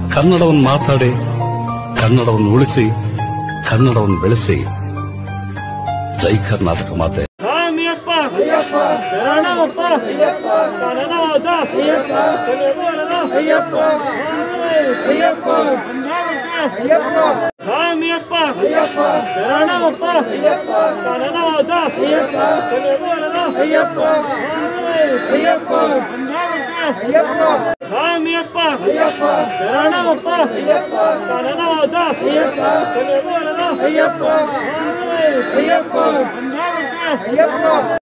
ಕನ್ನಡವನ್ನು ಮಾತಾಡಿ ಕನ್ನಡವನ್ನು ಉಳಿಸಿ ಕನ್ನಡವನ್ನು ಬೆಳೆಸಿ ಜೈ ಕರ್ನಾಟಕ ಮಾತೆ ಸ್ವಾಮಿಯಪ್ಪ ಶರಣಮಪ್ಪ ಶರಣವಾಸ ಸ್ವಾಮಿಯಪ್ಪ ಶರಣಮಪ್ಪ ಶರಣವಾಸ ಸ್ವಾಮಿಯಪ್ಪ ಶರಣಮಪ್ಪ ಶರಣವಾಸ ಅಯ್ಯಪ್ಪ